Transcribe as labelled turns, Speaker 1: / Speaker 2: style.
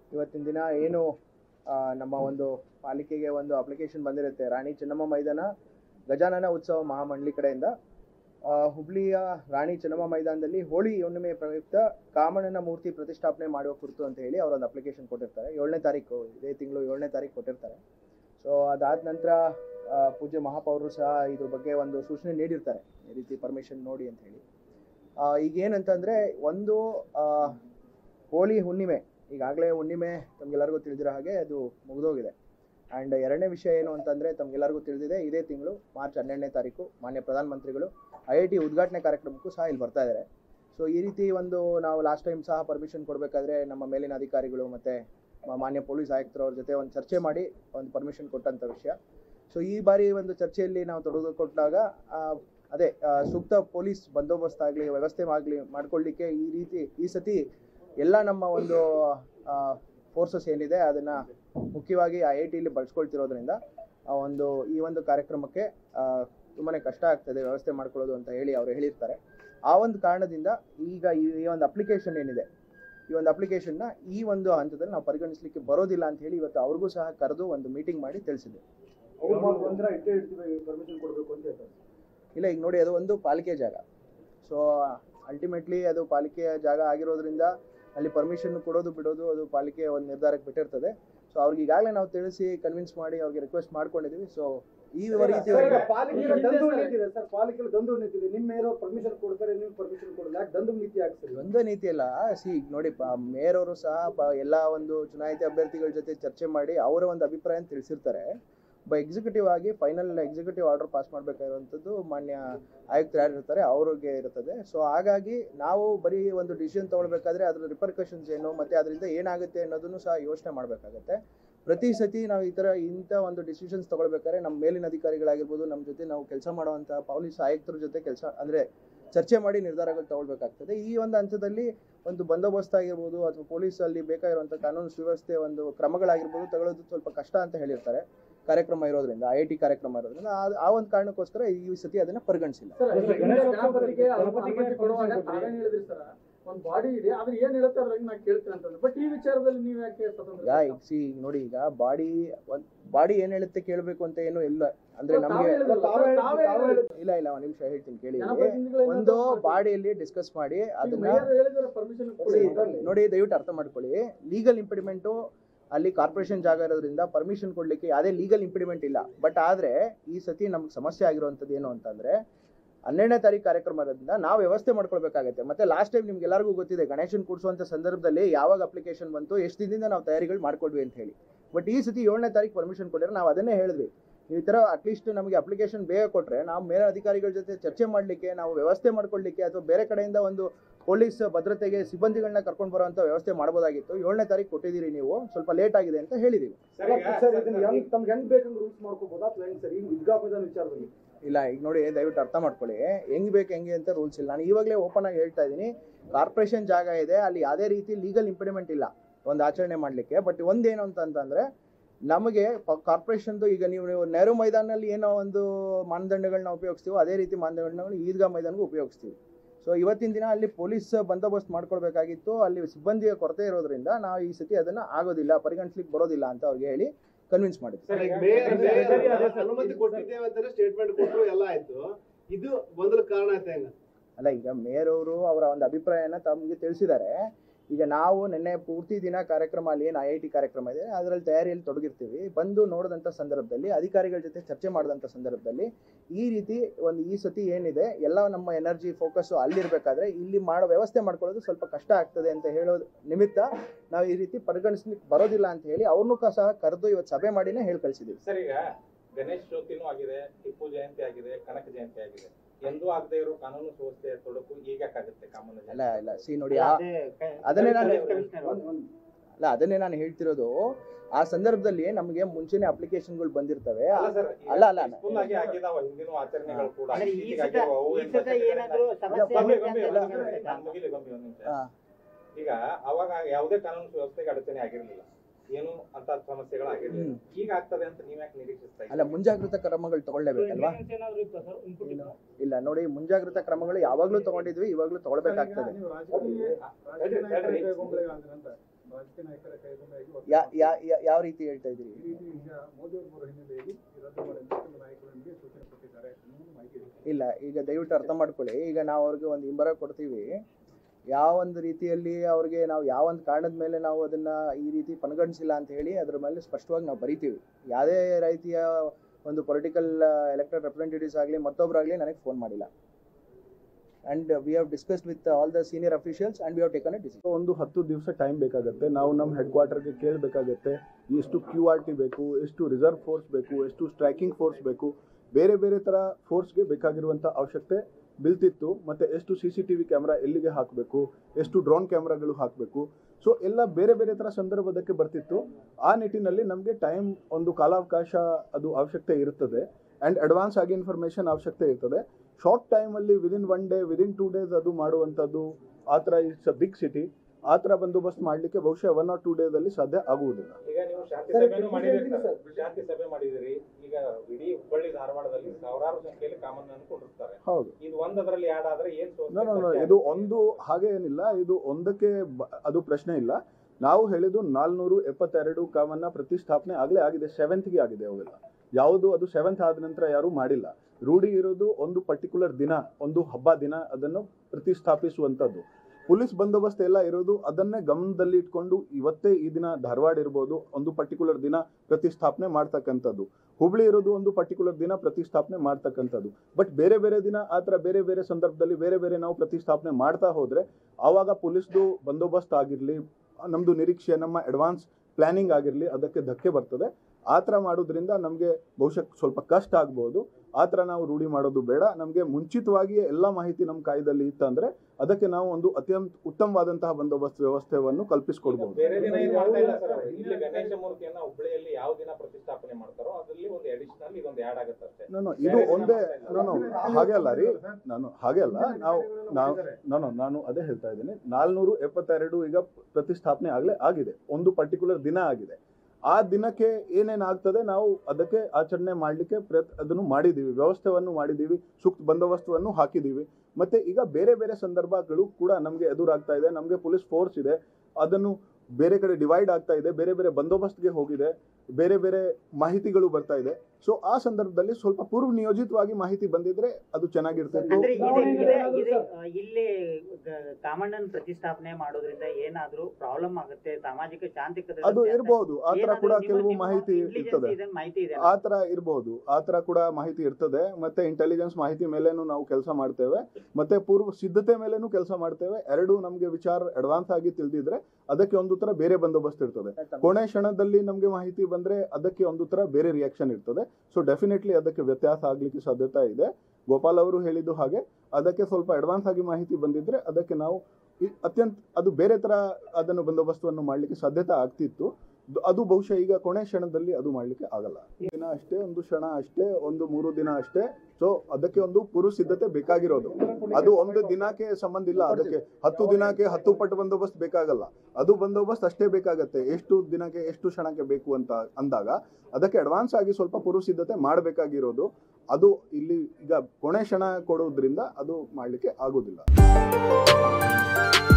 Speaker 1: ಇವತ್ತಿನ ದಿನ ಏನು ಆ, ನಮ್ಮ ಒಂದು ಪಾಲಿಕೆಗೆ ಒಂದು ಅಪ್ಲಿಕೇಶನ್ ಬಂದಿರುತ್ತೆ ರಾಣಿ ಚೆನ್ನಮ್ಮ ಮೈದಾನ ಗಜಾನನ ಉತ್ಸವ ಮಹಾಮಂಡಳಿ ಕಡೆಯಿಂದ ಆ, ಹುಬ್ಳಿಯ ರಾಣಿ ಚೆನ್ನಮ್ಮ ಮೈದಾನದಲ್ಲಿ ಹೋಳಿ ಹುಣ್ಣಿಮೆ ಪ್ರಯುಕ್ತ ಕಾಮಣ್ಣನ ಮೂರ್ತಿ ಪ್ರತಿಷ್ಠಾಪನೆ ಮಾಡುವ ಕುರಿತು ಅಂತ ಹೇಳಿ ಅವರೊಂದು ಅಪ್ಲಿಕೇಶನ್ ಕೊಟ್ಟಿರ್ತಾರೆ ಏಳನೇ ತಾರೀಕು ಇದೇ ತಿಂಗಳು ಏಳನೇ ತಾರೀಕು ಕೊಟ್ಟಿರ್ತಾರೆ ಸೊ ಅದಾದ ನಂತರ ಆ, ಪೂಜ್ಯ ಮಹಾಪೌರರು ಸಹ ಇದ್ರ ಬಗ್ಗೆ ಒಂದು ಸೂಚನೆ ನೀಡಿರ್ತಾರೆ ಈ ರೀತಿ ಪರ್ಮಿಷನ್ ನೋಡಿ ಅಂತ ಹೇಳಿ ಆ, ಈಗ ಏನಂತಂದ್ರೆ ಒಂದು ಆ, ಹೋಳಿ ಹುಣ್ಣಿಮೆ ಈಗಾಗಲೇ ಹುಣ್ಣಿಮೆ ತಮ್ಗೆಲ್ಲರಿಗೂ ತಿಳಿದಿರೋ ಹಾಗೆ ಅದು ಮುಗಿದೋಗಿದೆ ಆ್ಯಂಡ್ ಎರಡನೇ ವಿಷಯ ಏನು ಅಂತಂದರೆ ತಮ್ಗೆಲ್ಲರಿಗೂ ತಿಳಿದಿದೆ ಇದೇ ತಿಂಗಳು ಮಾರ್ಚ್ ಹನ್ನೆರಡನೇ ತಾರೀಕು ಮಾನ್ಯ ಪ್ರಧಾನಮಂತ್ರಿಗಳು ಐ ಐ ಟಿ ಉದ್ಘಾಟನೆ ಕಾರ್ಯಕ್ರಮಕ್ಕೂ ಸಹ ಇಲ್ಲಿ ಬರ್ತಾ ಇದ್ದಾರೆ ಸೊ ಈ ರೀತಿ ಒಂದು ನಾವು ಲಾಸ್ಟ್ ಟೈಮ್ ಸಹ ಪರ್ಮಿಷನ್ ಕೊಡಬೇಕಾದ್ರೆ ನಮ್ಮ ಮೇಲಿನ ಅಧಿಕಾರಿಗಳು ಮತ್ತು ಮಾನ್ಯ ಪೊಲೀಸ್ ಆಯುಕ್ತರವ್ರ ಜೊತೆ ಒಂದು ಚರ್ಚೆ ಮಾಡಿ ಒಂದು ಪರ್ಮಿಷನ್ ಕೊಟ್ಟಂಥ ವಿಷಯ ಸೊ ಈ ಬಾರಿ ಒಂದು ಚರ್ಚೆಯಲ್ಲಿ ನಾವು ತೊಡಗಿಕೊಂಡಾಗ ಆ, ಅದೇ ಆ, ಸೂಕ್ತ ಪೊಲೀಸ್ ಬಂದೋಬಸ್ತ್ ಆಗಲಿ ವ್ಯವಸ್ಥೆ ಆಗಲಿ ಮಾಡ್ಕೊಳ್ಳಿಕ್ಕೆ ಈ ರೀತಿ ಈ ಸತಿ ಎಲ್ಲ ನಮ್ಮ ಒಂದು ಫೋರ್ಸಸ್ ಏನಿದೆ ಅದನ್ನು ಮುಖ್ಯವಾಗಿ ಐ ಐ ಟಿಲಿ ಬಳಸ್ಕೊಳ್ತಿರೋದ್ರಿಂದ ಆ ಒಂದು ಈ ಒಂದು ಕಾರ್ಯಕ್ರಮಕ್ಕೆ ತುಂಬಾ ಕಷ್ಟ ಆಗ್ತದೆ ವ್ಯವಸ್ಥೆ ಮಾಡ್ಕೊಳ್ಳೋದು ಅಂತ ಹೇಳಿ ಅವರು ಹೇಳಿರ್ತಾರೆ ಆ ಒಂದು ಕಾರಣದಿಂದ ಈಗ ಈ ಈ ಒಂದು ಅಪ್ಲಿಕೇಶನ್ ಏನಿದೆ ಈ ಒಂದು ಅಪ್ಲಿಕೇಶನ್ನ ಈ ಒಂದು ಹಂತದಲ್ಲಿ ನಾವು ಪರಿಗಣಿಸಲಿಕ್ಕೆ ಬರೋದಿಲ್ಲ ಅಂತ ಹೇಳಿ ಇವತ್ತು ಅವ್ರಿಗೂ ಸಹ ಕರೆದು ಒಂದು ಮೀಟಿಂಗ್ ಮಾಡಿ ತಿಳಿಸಿದೆ
Speaker 2: ಅವ್ರು ಮಾತ್ರ ಬಂದ್ರೆ ಇಟ್ಟೇ ಇಡ್ತೀವಿ ಪರ್ಮಿಷನ್ ಕೊಡಬೇಕು ಅಂತ ಹೇಳ್ತಾರೆ
Speaker 1: ಇಲ್ಲ ಈಗ ನೋಡಿ ಅದು ಒಂದು ಪಾಲಿಕೆ ಜಾಗ ಸೊ ಅಲ್ಟಿಮೇಟ್ಲಿ ಅದು ಪಾಲಿಕೆಯ ಜಾಗ ಆಗಿರೋದ್ರಿಂದ ಅಲ್ಲಿ ಪರ್ಮಿಷನ್ ಕೊಡೋದು ಬಿಡೋದು ಅದು ಪಾಲಿಕೆ ಒಂದು ನಿರ್ಧಾರಕ್ಕೆ ಬಿಟ್ಟಿರ್ತದೆ ಸೊ ಅವ್ರಿಗೆ ಈಗಾಗಲೇ ನಾವು ತಿಳಿಸಿ ಕನ್ವಿನ್ಸ್ ಮಾಡಿ ಅವ್ರಿಗೆ ರಿಕ್ವೆಸ್ಟ್ ಮಾಡ್ಕೊಂಡಿದ್ದೀವಿ ಸೊ ಈ ರೀತಿ
Speaker 2: ಸರ್, ಈಗ ಪಾಲಿಕೆಯ ದಂದು ನೀತಿ ಇದೆ ಸರ್ ಪಾಲಿಕೆಯಲ್ಲಿ ದಂದು ನೀತಿ ಇದೆ ನಿಮ್ಮ ಮೇಯರ್ ಪರ್ಮಿಷನ್ ಕೊಡ್ತಾರೆ ನೀವು ಪರ್ಮಿಷನ್ ಕೊಡಲ್ಲ ಯಾಕೆ ದಂದು ನೀತಿ ಆಗ್ತದೆ
Speaker 1: ಒಂದೇ ನೀತಿ ಅಲ್ಲ ಸಿ ಈಗ ನೋಡಿ ಮೇಯರ್ ಅವರು ಸಹ ಪ- ಎಲ್ಲ ಒಂದು ಚುನಾಯಿತ ಅಭ್ಯರ್ಥಿಗಳ ಜೊತೆ ಚರ್ಚೆ ಮಾಡಿ ಅವರ ಒಂದು ಅಭಿಪ್ರಾಯ ತಿಳಿಸಿರ್ತಾರೆ ಒಬ್ಬ ಎಕ್ಸಿಕ್ಯೂಟಿವ್ ಆಗಿ ಫೈನಲ್ ಎಕ್ಸಿಕ್ಯೂಟಿವ್ ಆರ್ಡರ್ ಪಾಸ್ ಮಾಡಬೇಕಾಗಿರುವಂಥದ್ದು ಮಾನ್ಯ ಆಯುಕ್ತರು ಯಾರು ಇರ್ತಾರೆ ಅವ್ರಿಗೆ ಇರ್ತದೆ ಸೊ ಹಾಗಾಗಿ ನಾವು ಬರೀ ಒಂದು ಡಿಸಿಷನ್ ತಗೊಳ್ಬೇಕಾದ್ರೆ ಅದ್ರ ರಿಪರ್ಕಷನ್ಸ್ ಏನು ಮತ್ತೆ ಅದರಿಂದ ಏನಾಗುತ್ತೆ ಅನ್ನೋದನ್ನು ಸಹ ಯೋಚನೆ ಮಾಡಬೇಕಾಗತ್ತೆ ಪ್ರತಿ ಸತಿ ನಾವು ಈ ಥರ ಇಂಥ ಒಂದು ಡಿಸಿಷನ್ಸ್ ತಗೊಳ್ಬೇಕಾದ್ರೆ ನಮ್ಮ ಮೇಲಿನ ಅಧಿಕಾರಿಗಳಾಗಿರ್ಬೋದು ನಮ್ಮ ಜೊತೆ ನಾವು ಕೆಲಸ ಮಾಡುವಂಥ ಪೊಲೀಸ್ ಆಯುಕ್ತರ ಜೊತೆ ಕೆಲಸ ಅಂದರೆ ಚರ್ಚೆ ಮಾಡಿ ನಿರ್ಧಾರಗಳು ತಗೊಳ್ಬೇಕಾಗ್ತದೆ ಈ ಒಂದು ಹಂತದಲ್ಲಿ ಒಂದು ಬಂದೋಬಸ್ತ್ ಆಗಿರ್ಬೋದು ಅಥವಾ ಪೊಲೀಸಲ್ಲಿ ಬೇಕಾಗಿರುವಂಥ ಕಾನೂನು ಸುವ್ಯವಸ್ಥೆ ಒಂದು ಕ್ರಮಗಳಾಗಿರ್ಬೋದು ತಗೊಳ್ಳೋದು ಸ್ವಲ್ಪ ಕಷ್ಟ ಅಂತ ಹೇಳಿರ್ತಾರೆ ಕಾರ್ಯಕ್ರಮ ಇರೋದ್ರಿಂದ ಐ ಐ ಟಿ ಕಾರ್ಯಕ್ರಮ ಇರೋದ್ರಿಂದ ಆ- ಆ ಒಂದು ಕಾರಣಕ್ಕೋಸ್ಕರ ಈ ಸತಿ ಅದನ್ನ ಪರಿಗಣಿಸಿಲ್ಲ
Speaker 3: ಸರ್,
Speaker 2: ಸರ್,
Speaker 3: ಹಿಂದೆ
Speaker 2: ಗಣೇಶ
Speaker 3: ಗಣಪತಿಗೆ
Speaker 2: ಉತ್ಸವಕ್ಕೆ
Speaker 3: ಅನುಮತಿ
Speaker 2: ಗಣಪತಿಗೆ
Speaker 3: ಕೊಡುವಾಗ
Speaker 2: permission ಕೊಟ್ರಿ.
Speaker 3: ತಾವೇನ್ ಹೇಳಿದ್ರಿ ಸರ್ ಒಂದ್ ಬಾಡಿ ಇದೆ ಆದ್ರೆ ಏನ್ ಹೇಳುತ್ತೆ ಅದ್ರಾಗ ನಾ ಕೇಳ್ತೀನಿ ಅಂತಂದ್ರೆ ಬಟ್ ಈ ವಿಚಾರದಲ್ಲಿ ನೀವ್ ಯಾಕೆ ಸ್ವತಂತ್ರ
Speaker 1: ಈಗ ಈಗ ಸಿ ಈಗ ನೋಡಿ ಈಗ ಬಾಡಿ ಒಂದ್ ಬಾಡಿ ಏನ್ ಹೇಳುತ್ತೆ ಕೇಳಬೇಕು ಅಂತ ಏನು ಇಲ್ಲ ಅಂದ್ರೆ
Speaker 3: ತಾವೇ
Speaker 1: ನಮ್ಗೆ
Speaker 3: ಹೇಳಿದ್ರಲ್ಲ,
Speaker 2: ತಾವೇ
Speaker 3: ಸರ್,
Speaker 2: ಹೇಳಿದ್ದು,
Speaker 3: ತಾವೇ
Speaker 2: ತಾವೇ
Speaker 3: ಹೇಳಿದ್ದು.
Speaker 1: ಇಲ್ಲ ಇಲ್ಲ ಒಂದ್ ನಿಮಿಷ ಹೇಳ್ತೀನಿ ಕೇಳಿ ಇಲ್ಲಿ.
Speaker 3: ಜನಪ್ರತಿನಿಧಿಗಳು
Speaker 1: ಒಂದು
Speaker 3: ಏನಾದ್ರು ಮಾಡ್ತಾರೆ.
Speaker 1: ಬಾಡಿಯಲ್ಲಿ ಡಿಸ್ಕಸ್ ಮಾಡಿ
Speaker 3: ಈಗ
Speaker 1: ಅದನ್ನ
Speaker 3: ಮೇಯರ್ ಹೇಳಿದ್ರೆ ಪರ್ಮಿಷನ್ ಕೊಡಿ
Speaker 2: ಇದ್ರಲ್ಲಿ.
Speaker 1: ನೋಡಿ ದಯವಿಟ್ಟು ಅರ್ಥ ಮಾಡ್ಕೊಳ್ಳಿ ಲೀಗಲ್ ಇಂಪಿಡಿಮೆಂಟು ಅಲ್ಲಿ ಕಾರ್ಪೊರೇಷನ್ ಜಾಗ ಇರೋದ್ರಿಂದ ಪರ್ಮಿಷನ್ ಕೊಡ್ಲಿಕ್ಕೆ ಯಾವುದೇ ಲೀಗಲ್ ಇಂಪಿಡಿಮೆಂಟ್ ಇಲ್ಲ ಬಟ್ ಆದ್ರೆ ಈ ಸತಿ ನಮ್ಗೆ ಸಮಸ್ಯೆ ಆಗಿರುವಂಥದ್ದು ಏನು ಅಂತಂದ್ರೆ ಹನ್ನೆರಡನೇ ತಾರೀಕು ಕಾರ್ಯಕ್ರಮ ಇರೋದ್ರಿಂದ ನಾವು ವ್ಯವಸ್ಥೆ ಮಾಡ್ಕೊಳ್ಬೇಕಾಗತ್ತೆ ಮತ್ತೆ ಲಾಸ್ಟ್ ಟೈಮ್ ನಿಮ್ಗೆ ಎಲ್ಲರಿಗೂ ಗೊತ್ತಿದೆ ಗಣೇಶನ್ ಕೂಡಿಸುವಂತ ಸಂದರ್ಭದಲ್ಲಿ ಯಾವಾಗ ಅಪ್ಲಿಕೇಶನ್ ಬಂತು ಎಷ್ಟು ದಿನದಿಂದ ನಾವು ತಯಾರಿಗಳು ಮಾಡ್ಕೊಡ್ವಿ ಅಂತ ಹೇಳಿ ಬಟ್ ಈ ಸತಿ ಏಳನೇ ತಾರೀಕು ಪರ್ಮಿಷನ್ ಕೊಟ್ಟರೆ ನಾವು ಅದನ್ನೇ ಹೇಳಿದ್ವಿ ಈ ಥರ ಅಟ್ಲೀಸ್ಟ್ ನಮಗೆ ಅಪ್ಲಿಕೇಶನ್ ಬೇಗ ಕೊಟ್ಟರೆ ನಾವು ಮೇಲ ಅಧಿಕಾರಿಗಳ ಜೊತೆ ಚರ್ಚೆ ಮಾಡಲಿಕ್ಕೆ ನಾವು ವ್ಯವಸ್ಥೆ ಮಾಡ್ಕೊಳ್ಳಿಕ್ಕೆ ಅಥವಾ ಬೇರೆ ಕಡೆಯಿಂದ ಒಂದು ಪೊಲೀಸ್ ಭದ್ರತೆಗೆ ಸಿಬ್ಬಂದಿಗಳನ್ನ ಕರ್ಕೊಂಡು ಬರುವಂಥ ವ್ಯವಸ್ಥೆ ಮಾಡ್ಬೋದಾಗಿತ್ತು ಏಳನೇ ತಾರೀಕು ಕೊಟ್ಟಿದ್ದೀರಿ ನೀವು ಸ್ವಲ್ಪ ಲೇಟ್ ಆಗಿದೆ ಅಂತ ಹೇಳಿದ್ದೀವಿ
Speaker 2: ಸರ್ ಇದನ್ನ ಹೆಂಗ್ ತಮ್ಗೆ ಹೆಂಗ್ ಬೇಕಂಗ್ ರೂಲ್ಸ್ ಮಾಡ್ಕೋಬೋದಾ ಅಥವಾ ಹೆಂಗ್ ಸರ್ ಈಗ ವಿದ್ಯಾಪೀಠದ ವಿಚಾರದಲ್ಲಿ
Speaker 1: ಇಲ್ಲ ಈಗ ನೋಡಿ ದಯವಿಟ್ಟು ಅರ್ಥ ಮಾಡ್ಕೊಳ್ಳಿ ಹೆಂಗ್ ಬೇಕು ಹೆಂಗೆ ಅಂತ ರೂಲ್ಸ್ ಇಲ್ಲ ನಾನು ಇವಾಗಲೇ ಓಪನ್ ಆಗಿ ಹೇಳ್ತಾ ಇದ್ದೀನಿ ಕಾರ್ಪೊರೇಷನ್ ಜಾಗ ಇದೆ ಅಲ್ಲಿ ಯಾವುದೇ ರೀತಿ ಲೀಗಲ್ ಇಂಪಿಡಿಮೆಂಟ್ ಇಲ್ಲ ಒಂದು ಆಚರಣೆ ಮಾಡಲಿಕ್ಕೆ ಬಟ್ ಒಂದೇನು ಅಂತಂತಂದ್ರೆ ನಮಗೆ ಕಾರ್ಪೊರೇಷನ್ದು ಈಗ ನೀವು ನೀವು ನೆಹರು ಮೈದಾನಲ್ಲಿ ಏನೋ ಒಂದು ಮಾನದಂಡಗಳನ್ನ ಉಪಯೋಗಿಸ್ತೀವೋ ಅದೇ ರೀತಿ ಮಾನದಂಡಗಳು ಈದ್ಗಾ ಮೈದಾನಗೂ ಉಪಯೋಗಿಸ್ತೀವಿ ಸೊ ಇವತ್ತಿನ ದಿನ ಅಲ್ಲಿ ಪೊಲೀಸ್ ಬಂದೋಬಸ್ತ್ ಮಾಡ್ಕೊಳ್ಬೇಕಾಗಿತ್ತು ಅಲ್ಲಿ ಸಿಬ್ಬಂದಿಯ ಕೊರತೆ ಇರೋದ್ರಿಂದ ನಾವು ಈ ಸತಿ ಅದನ್ನ ಆಗೋದಿಲ್ಲ ಪರಿಗಣಿಸ್ಲಿಕ್ಕೆ ಬರೋದಿಲ್ಲ ಅಂತ ಅವ್ರಿಗೆ ಹೇಳಿ ಕನ್ವಿನ್ಸ್ ಮಾಡಿದ್ವಿ
Speaker 4: ಸರ್ ಈಗ ಮೇಯರ್ ಮೇಯರ್ ಅನುಮತಿ ಕೊಟ್ಟಿದ್ದೇವೆ ಅಂತಾನೆ ಸ್ಟೇಟ್ಮೆಂಟ್ ಕೊಟ್ಟರು ಎಲ್ಲ ಆಯ್ತು ಇದು ಮೊದಲ ಕಾರಣ ಆಯ್ತಾ ಹೆಂಗ
Speaker 1: ಅಲ್ಲ ಈಗ ಮೇಯರ್ ಅವರು ಅವರ ಒಂದು ಅಭಿಪ್ರಾಯನ ತಮಗೆ ತಿಳಿಸಿದ್ದಾರೆ ಈಗ ನಾವು ನಿನ್ನೆ ಪೂರ್ತಿ ದಿನ ಕಾರ್ಯಕ್ರಮ ಅಲ್ಲಿ ಏನು ಐ ಐ ಟಿ ಕಾರ್ಯಕ್ರಮ ಇದೆ ಅದರಲ್ಲಿ ತಯಾರಿಯಲ್ಲಿ ತೊಡಗಿರ್ತೀವಿ ಬಂದು ನೋಡಿದಂಥ ಸಂದರ್ಭದಲ್ಲಿ ಅಧಿಕಾರಿಗಳ ಜೊತೆ ಚರ್ಚೆ ಮಾಡಿದಂಥ ಸಂದರ್ಭದಲ್ಲಿ ಈ ರೀತಿ ಒಂದು ಈ ಸತಿ ಏನಿದೆ ಎಲ್ಲ ನಮ್ಮ ಎನರ್ಜಿ ಫೋಕಸ್ಸು ಅಲ್ಲಿರ್ಬೇಕಾದ್ರೆ ಇಲ್ಲಿ ಮಾಡೋ ವ್ಯವಸ್ಥೆ ಮಾಡ್ಕೊಳ್ಳೋದು ಸ್ವಲ್ಪ ಕಷ್ಟ ಆಗ್ತದೆ ಅಂತ ಹೇಳೋದು ನಿಮಿತ್ತ ನಾವು ಈ ರೀತಿ ಪರಿಗಣಿಸ್ಲಿಕ್ಕೆ ಬರೋದಿಲ್ಲ ಅಂತ ಹೇಳಿ ಅವ್ರನ್ನೂ ಸಹ ಕರೆದು ಇವತ್ತು ಸಭೆ ಮಾಡಿನೇ ಹೇಳಿ ಕಳಿಸಿದ್ದೀವಿ
Speaker 5: ಸರ್ ಈಗ ಗಣೇಶ್ ಚೌತಿನೂ ಆಗಿದೆ ಟಿಪ್ಪು ಜಯಂತಿ ಆಗಿದೆ ಕನಕ ಜಯಂತಿ ಆಗಿದೆ ಎಂದೂ ಆಗದೆ ಇರೋ ಕಾನೂನು ಸುವ್ಯವಸ್ಥೆಯ ತೊಡಕು ಈಗ ಆಗುತ್ತೆ ಕಾಮನ್
Speaker 1: ಅಲ್ಲ ಇಲ್ಲ ಸಿ ನೋಡಿ ಆ- ಅದನ್ನೇ ನಾನು ಅಲ್ಲ ಅದನ್ನೇ ನಾನು ಹೇಳ್ತಿರೋದು ಆ ಸಂದರ್ಭದಲ್ಲಿ ನಮಗೆ ಮುಂಚೆನೆ ಅಪ್ಲಿಕೇಶನ್ಗಳು ಬಂದಿರ್ತವೆ
Speaker 5: ಅಲ್ಲ ಸರ್
Speaker 1: ಅಲ್ಲ, ಅಲ್ಲ, ಅಲ್ಲ.
Speaker 5: ಫುಲ್ ಆಗಿ ಆಗಿದಾವ ಹಿಂದಿನ ಆಚರಣೆಗಳು ಕೂಡ
Speaker 6: ಅಂದ್ರೆ ಈ
Speaker 5: ಇತ್ತೀಚೆಗೆ
Speaker 6: ಸತ
Speaker 5: ಆಗಿರುವ ಅವು
Speaker 6: ಈ ಸತ
Speaker 5: ಏನ್
Speaker 6: ಏನಾದ್ರು ಸಮಸ್ಯೆ
Speaker 5: ಗಂಭೀರ,
Speaker 6: ಆಗುತ್ತೆ
Speaker 5: ಗಂಭೀರ,
Speaker 6: ಅಂತ
Speaker 5: ಗಂಭೀರ.
Speaker 6: ಅನ್ಸುತ್ತಾ?
Speaker 5: ನಾನು ಮುಗಿಲಿ ಗಂಭೀರ ಒಂದ್ ನಿಮಿಷ.
Speaker 1: ಹಾ.
Speaker 5: ಈಗ ಅವಾಗ ಯಾವುದೇ ಕಾನೂನು ಸುವ್ಯವಸ್ಥೆಗೆ ಅಡಚಣೆ ಆಗಿರ್ಲಿಲ್ಲ ಏನು ಅಂತ ಸಮಸ್ಯೆಗಳು ಆಗಿರ್ಲಿಲ್ಲ
Speaker 1: ಹ್ಮ್.
Speaker 5: ಈಗ ಆಗ್ತದೆ ಅಂತ ನೀವ್ ಯಾಕೆ ನಿರೀಕ್ಷಿಸ್ತಾ
Speaker 1: ಅಲ್ಲ ಮುಂಜಾಗ್ರತಾ ಕ್ರಮಗಳು ತಗೊಳ್ಳೇಬೇಕಲ್ವಾ ಇಲ್ಲ ನೋಡಿ ಮುಂಜಾಗ್ರತಾ ಕ್ರಮಗಳು ಯಾವಾಗ್ಲೂ ತಗೊಂಡಿದ್ವಿ ಇವಾಗ್ಲೂ ತಗೊಳ್ಬೇಕಾಗ್ತದೆ
Speaker 3: ನೀವು ರಾಜಕೀಯ ರಾಜಕೀಯ ನಾಯಕರಿಗೆ ಗೊಂಬೆಗಳಾದ್ರೆ ಅಂತ ರಾಜಕೀಯ ನಾಯಕರ ಕೈಗೊಂಡಾಗಿ
Speaker 1: ಯಾ- ಯಾ- ಯಾ- ಯಾವ ರೀತಿ ಹೇಳ್ತಾ ಇದ್ದೀರಿ
Speaker 3: ಈ ರೀತಿ ಈಗ ಮೋದಿ ಅವರು ಬರೋ ಹಿನ್ನೆಲೆಯಲ್ಲಿ ಈ ರದ್ದು ಮಾಡಿ ಅಂತ ಕೆಲವು ನಾಯಕರು ನಮಗೆ ಸೂಚನೆ ಕೊಟ್ಟಿದ್ದಾರೆ ಅನ್ನೋ ಮಾಹಿತಿ ಇದೆ.
Speaker 1: ಇಲ್ಲ ಈಗ ದಯವಿಟ್ಟು ಅರ್ಥ ಮಾಡ್ಕೊಳ್ಳಿ ಈಗ ನಾವು ಅವ್ರಿಗೆ ಒಂದು ಇಂಬರ ಕೊಡ್ತೀವಿ ಯಾವ ಒಂದು ರೀತಿಯಲ್ಲಿ ಅವ್ರಿಗೆ ನಾವು ಯಾವ ಒಂದು ಕಾರಣದ ಮೇಲೆ ನಾವು ಅದನ್ನ ಈ ರೀತಿ ಪನಗಣಿಸಿಲ್ಲ ಅಂತ ಹೇಳಿ ಅದ್ರ ಮೇಲೆ ಸ್ಪಷ್ಟವಾಗಿ ನಾವು ಬರಿತೀವಿ ಯಾವುದೇ ರೀತಿಯ ಒಂದು ಪೊಲಿಟಿಕಲ್ ಎಲೆಕ್ಟೆಡ್ ರೆಪ್ರೆಸೆಂಟೇಟಿವ್ಸ್ ಆಗಲಿ ಮತ್ತೊಬ್ಬರಾಗಲಿ ನನಗೆ ಫೋನ್ ಮಾಡಿಲ್ಲ and we have discussed with all the senior officials and we have taken a decision
Speaker 6: ಒಂದು ಹತ್ತು ದಿವಸ ಟೈಮ್ ಬೇಕಾಗುತ್ತೆ ನಾವು ನಮ್ಮ ಹೆಡ್ ಕ್ವಾರ್ಟರ್ಗೆ ಕೇಳಬೇಕಾಗತ್ತೆ ಎಷ್ಟು ಕ್ಯೂ ಆರ್ ಟಿ ಬೇಕು ಎಷ್ಟು ರಿಸರ್ವ್ ಫೋರ್ಸ್ ಬೇಕು ಎಷ್ಟು ಸ್ಟ್ರೈಕಿಂಗ್ ಫೋರ್ಸ್ ಬೇಕು ಬೇರೆ ಬೇರೆ ಥರ ಫೋರ್ಸ್ಗೆ ಬೇಕಾಗಿರುವಂಥ ಅವಶ್ಯಕತೆ ಬೀಳ್ತಿತ್ತು ಮತ್ತು ಎಷ್ಟು C C T V camera ಎಲ್ಲಿಗೆ ಹಾಕಬೇಕು ಎಷ್ಟು ಡ್ರೋನ್ ಕ್ಯಾಮ್ರಾಗಳು ಹಾಕಬೇಕು ಸೊ ಎಲ್ಲ ಬೇರೆ ಬೇರೆ ಥರ ಸಂದರ್ಭದಕ್ಕೆ ಬರ್ತಿತ್ತು ಆ ನಿಟ್ಟಿನಲ್ಲಿ ನಮಗೆ ಟೈಮ್ ಒಂದು ಕಾಲಾವಕಾಶ ಅದು ಅವಶ್ಯಕತೆ ಇರ್ತದೆ ಆ್ಯಂಡ್ ಅಡ್ವಾನ್ಸ್ ಆಗಿ ಇನ್ಫಾರ್ಮೇಷನ್ ಅವಶ್ಯಕತೆ ಇರ್ತದೆ ಶಾರ್ಟ್ ಟೈಮಲ್ಲಿ within one day within two days ಅದು ಮಾಡುವಂಥದ್ದು ಆ ಥರ ಇಟ್ಸ್ ಅ ಬಿಗ್ ಸಿಟಿ ಆ ಥರ ಬಂದೋಬಸ್ತ್ ಮಾಡಲಿಕ್ಕೆ ಬಹುಶಃ ಒನ್ ಆರ್ ಟೂ ಡೇದಲ್ಲಿ ಸಾಧ್ಯ ಆಗುವುದಿಲ್ಲ
Speaker 5: ಈಗ ನೀವು ಶಾಂತಿ
Speaker 2: ಸರ್,
Speaker 5: ಸಭೆನೂ
Speaker 2: ಇದು
Speaker 5: ಮಾಡಿದಿರಿ
Speaker 2: ಹೇಳ್ತೀನಿ
Speaker 5: ಸರ್. ಶಾಂತಿ ಸಭೆ ಮಾಡಿದಿರಿ ಈಗ ಇಡೀ ಹುಬ್ಬಳ್ಳಿ ಧಾರವಾಡದಲ್ಲಿ ಸಾವಿರಾರು ಸಂಖ್ಯೆಯಲ್ಲಿ ಕಾಮನ್ ಅನ್ನು ಕೊಟ್ಟಿರ್ತಾರೆ
Speaker 6: ಹೌದು
Speaker 5: ಇದು ಒಂದ್ ಅದರಲ್ಲಿ ಆಡ್ ಆದ್ರೆ ಏನ್
Speaker 6: ನೋ
Speaker 5: ಸೋಸ್ಗೆ
Speaker 6: ನೋ ನೋ
Speaker 5: ಸಂಖ್ಯೆ
Speaker 6: ಇದು
Speaker 5: ಆಗುತ್ತೆ?
Speaker 6: ಒಂದು ಹಾಗೆ ಏನಿಲ್ಲ ಇದು ಒಂದಕ್ಕೆ ಬ- ಅದು ಪ್ರಶ್ನೆ ಇಲ್ಲ ನಾವು ಹೇಳಿದ್ದು ನಾಲ್ನೂರು ಎಪ್ಪತ್ತೆರಡು ಕಾಮನ್ನ ಪ್ರತಿಷ್ಠಾಪನೆ ಆಗಲೇ ಆಗಿದೆ ಸೆವೆಂತ್ಗೆ ಆಗಿದೆ ಅವೆಲ್ಲ ಯಾವುದು ಅದು ಸೆವೆಂತ್ ಆದ ನಂತರ ಯಾರೂ ಮಾಡಿಲ್ಲ ರೂಢಿ ಇರೋದು ಒಂದು ಪರ್ಟಿಕ್ಯುಲರ್ ದಿನ ಒಂದು ಹಬ್ಬ ದಿನ ಅದನ್ನು ಪ್ರತಿಷ್ಠಾಪಿಸುವಂಥದ್ದು ಪೊಲೀಸ್ ಬಂದೋಬಸ್ತ್ ಎಲ್ಲ ಇರೋದು ಅದನ್ನೇ ಗಮನದಲ್ಲಿ ಇಟ್ಕೊಂಡು ಇವತ್ತೇ ಈ ದಿನ ಧಾರವಾಡ ಇರ್ಬೋದು ಒಂದು ಪರ್ಟಿಕ್ಯುಲರ್ ದಿನ ಪ್ರತಿಷ್ಠಾಪನೆ ಮಾಡ್ತಕ್ಕಂಥದ್ದು ಹುಬ್ಳಿ ಇರೋದು ಒಂದು ಪರ್ಟಿಕ್ಯುಲರ್ ದಿನ ಪ್ರತಿಷ್ಠಾಪನೆ ಮಾಡ್ತಕ್ಕಂಥದ್ದು ಬಟ್ ಬೇರೆ ಬೇರೆ ದಿನ ಆ ಥರ ಬೇರೆ ಬೇರೆ ಸಂದರ್ಭದಲ್ಲಿ ಬೇರೆ ಬೇರೆ ನಾವು ಪ್ರತಿಷ್ಠಾಪನೆ ಮಾಡ್ತಾ ಹೋದ್ರೆ ಆವಾಗ ಪೊಲೀಸ್ದು ಬಂದೋಬಸ್ತ್ ಆಗಿರಲಿ ನಮ್ಮದು ನಿರೀಕ್ಷೆ ನಮ್ಮ ಅಡ್ವಾನ್ಸ್ ಪ್ಲಾನಿಂಗ್ ಆಗಿರಲಿ ಅದಕ್ಕೆ ಧಕ್ಕೆ ಬರ್ತದೆ ಆ ಥರ ಮಾಡೋದ್ರಿಂದ ನಮಗೆ ಬಹುಶಃ ಸ್ವಲ್ಪ ಕಷ್ಟ ಆಗ್ಬೋದು ಆ ಥರ ನಾವು ರೂಢಿ ಮಾಡೋದು ಬೇಡ ನಮಗೆ ಮುಂಚಿತವಾಗಿಯೇ ಎಲ್ಲ ಮಾಹಿತಿ ನಮ್ಮ ಕಾಯ್ದಲ್ಲಿ ಇತ್ತಂದ್ರೆ ಅದಕ್ಕೆ ನಾವು ಒಂದು ಅತ್ಯಂತ ಉತ್ತಮವಾದಂತಹ ಬಂದೋಬಸ್ತ್ ವ್ಯವಸ್ಥೆಯನ್ನು
Speaker 5: ಈಗ
Speaker 6: ಕಲ್ಪಿಸ್ಕೊಡ್ಬೋದು
Speaker 5: ಬೇರೆ ದಿನ ಇದು ಮಾಡ್ತಾ ಇಲ್ಲ ಸರ್ ಅವ್ರು. ಇಲ್ಲಿ ಗಣೇಶ ಮೂರ್ತಿಯನ್ನ ಹುಬ್ಬಳ್ಳಿಯಲ್ಲಿ ಯಾವ ದಿನ ಪ್ರತಿಷ್ಠಾಪನೆ ಮಾಡ್ತಾರೋ ಅದರಲ್ಲಿ ಒಂದು ಅಡಿಷನಲ್ ಇದೊಂದು ಆಡ್ ಆಗುತ್ತೆ ಅಷ್ಟೇ
Speaker 6: ನಾನು ಇದು ಒಂದೇ ನಾನು ಹಾಗೆ ಅಲ್ಲ ರೀ ನಾನು ಹಾಗೆ ಅಲ್ಲ ನಾವು ನಾವು ನಾನು ನಾನು ಅದೇ ಹೇಳ್ತಾ ಇದ್ದೀನಿ ನಾಲ್ನೂರು ಎಪ್ಪತ್ತೆರಡು ಈಗ ಪ್ರತಿಷ್ಠಾಪನೆ ಆಗಲೇ ಆಗಿದೆ ಒಂದು ಪರ್ಟಿಕ್ಯುಲರ್ ದಿನ ಆಗಿದೆ ಆ ದಿನಕ್ಕೆ ಏನೇನ್ ಆಗ್ತದೆ ನಾವು ಅದಕ್ಕೆ ಆಚರಣೆ ಮಾಡಲಿಕ್ಕೆ ಪ್ರಯತ್ ಅದನ್ನು ಮಾಡಿದ್ದೀವಿ ವ್ಯವಸ್ಥೆಯನ್ನು ಮಾಡಿದ್ದೀವಿ ಸೂಕ್ತ ಬಂದೋಬಸ್ತನ್ನು ಹಾಕಿದ್ದೀವಿ ಮತ್ತೆ ಈಗ ಬೇರೆ ಬೇರೆ ಸಂದರ್ಭಗಳು ಕೂಡ ನಮಗೆ ಎದುರಾಗ್ತಾ ಇದೆ ನಮಗೆ ಪೊಲೀಸ್ ಫೋರ್ಸ್ ಇದೆ ಅದನ್ನು ಬೇರೆ ಕಡೆ ಡಿವೈಡ್ ಆಗ್ತಾ ಇದೆ ಬೇರೆ ಬೇರೆ ಬಂದೋಬಸ್ತ್ಗೆ ಹೋಗಿದೆ ಬೇರೆ ಬೇರೆ ಮಾಹಿತಿಗಳು ಬರ್ತಾ ಇದೆ ಸೊ ಆ ಸಂದರ್ಭದಲ್ಲಿ ಸ್ವಲ್ಪ ಪೂರ್ವ ನಿಯೋಜಿತವಾಗಿ ಮಾಹಿತಿ ಬಂದಿದ್ರೆ ಅದು ಚೆನ್ನಾಗಿರ್ತಿತ್ತು
Speaker 7: ಅಂದ್ರೆ ಇದೆ-
Speaker 2: ಚುನಾವಣೆ
Speaker 7: ಇದೆ-
Speaker 2: ಏನಾದ್ರು
Speaker 7: ಇದೆ,
Speaker 2: ಸರ್?
Speaker 7: ಆ, ಇಲ್ಲಿ ಗ- ಕಾಮಣ್ಣನ್ ಪ್ರತಿಷ್ಠಾಪನೆ ಮಾಡೋದ್ರಿಂದ ಏನಾದ್ರೂ ಪ್ರಾಬ್ಲಮ್ ಆಗುತ್ತೆ ಸಾಮಾಜಿಕ ಶಾಂತಿ ಕದಡುತ್ತೆ
Speaker 6: ಅದು
Speaker 7: ಅಂತ
Speaker 6: ಇರಬಹುದು ಆ ತರ
Speaker 7: ಏನಾದ್ರೂ
Speaker 6: ಕೂಡ
Speaker 7: ನಿಮ್ಮ-
Speaker 6: ಕೆಲವು
Speaker 7: ನಿಮ್ಮ
Speaker 6: ಮಾಹಿತಿ
Speaker 7: intelligence
Speaker 6: ಇರ್ತದೆ
Speaker 7: ಇದೆ, ಮಾಹಿತಿ ಇದೆ
Speaker 6: ಆ ತರ ಇರಬಹುದು ಆ ತರ ಕೂಡ ಮಾಹಿತಿ ಇರ್ತದೆ ಮತ್ತೆ ಇಂಟೆಲಿಜೆನ್ಸ್ ಮಾಹಿತಿ ಮೇಲೇನು ನಾವು ಕೆಲಸ ಮಾಡ್ತೇವೆ ಮತ್ತೆ ಪೂರ್ವ ಸಿದ್ಧತೆ ಮೇಲೇನು ಕೆಲಸ ಮಾಡ್ತೇವೆ ಎರಡು ನಮ್ಗೆ ವಿಚಾರ ಅಡ್ವಾನ್ಸ್ ಆಗಿ ತಿಳಿದಿದ್ರೆ ಅದಕ್ಕೆ ಒಂದು ತರ ಬೇರೆ ಬಂದೋಬಸ್ತ್ ಇರ್ತದೆ ಕೊನೆ ಕ್ಷಣದಲ್ಲಿ ನಮ್ಗೆ ಮಾಹಿತಿ ಬಂದ್ರೆ ಅದಕ್ಕೆ ಒಂದು ತರ ಬೇರೆ ರಿಯಾಕ್ಷನ್ ಇರ್ತದೆ ಸೊ ಡೆಫಿನೆಟ್ಲಿ ಅದಕ್ಕೆ ವ್ಯತ್ಯಾಸ ಆಗ್ಲಿಕ್ಕೆ ಸಾಧ್ಯತೆ ಇದೆ ಗೋಪಾಲ್ ಅವರು ಹೇಳಿದ್ದು ಹಾಗೆ ಅದಕ್ಕೆ ಸ್ವಲ್ಪ ಅಡ್ವಾನ್ಸ್ ಆಗಿ ಮಾಹಿತಿ ಬಂದಿದ್ರೆ ಅದಕ್ಕೆ ನಾವು ಈ ಅತ್ಯಂತ ಅದು ಬೇರೆ ತರ ಅದನ್ನು ಬಂದೋಬಸ್ತನ್ನು ಮಾಡ್ಲಿಕ್ಕೆ ಸಾಧ್ಯತೆ ಆಗ್ತಿತ್ತು ದು- ಅದು ಬಹುಶಃ ಈಗ ಕೊನೆ ಕ್ಷಣದಲ್ಲಿ ಅದು ಮಾಡ್ಲಿಕ್ಕೆ ಆಗಲ್ಲ ದಿನ ಅಷ್ಟೇ ಒಂದು ಕ್ಷಣ ಅಷ್ಟೇ ಒಂದು ಮೂರು ದಿನ ಅಷ್ಟೇ ಸೊ ಅದಕ್ಕೆ ಒಂದು ಪೂರ್ವ ಸಿದ್ಧತೆ ಬೇಕಾಗಿರೋದು ಅದು ಒಂದು ದಿನಕ್ಕೆ ಸಂಬಂಧ ಇಲ್ಲ ಅದಕ್ಕೆ ಹತ್ತು ದಿನಕ್ಕೆ ಹತ್ತು ಪಟ್ಟು ಬಂದೋಬಸ್ತ್ ಬೇಕಾಗಲ್ಲ ಅದು ಬಂದೋಬಸ್ತ್ ಅಷ್ಟೇ ಬೇಕಾಗತ್ತೆ ಎಷ್ಟು ದಿನಕ್ಕೆ ಎಷ್ಟು ಕ್ಷಣಕ್ಕೆ ಬೇಕು ಅಂತ ಅಂದಾಗ ಅದಕ್ಕೆ ಅಡ್ವಾನ್ಸ್ ಆಗಿ ಸ್ವಲ್ಪ ಪೂರ್ವ ಸಿದ್ಧತೆ ಮಾಡಬೇಕಾಗಿರೋದು ಅದು ಇಲ್ಲಿ ಈಗ ಕೊನೆ ಕ್ಷಣ ಕೊಡೋದ್ರಿಂದ ಅದು ಮಾಡಲಿಕ್ಕೆ ಆಗೋದಿಲ್ಲ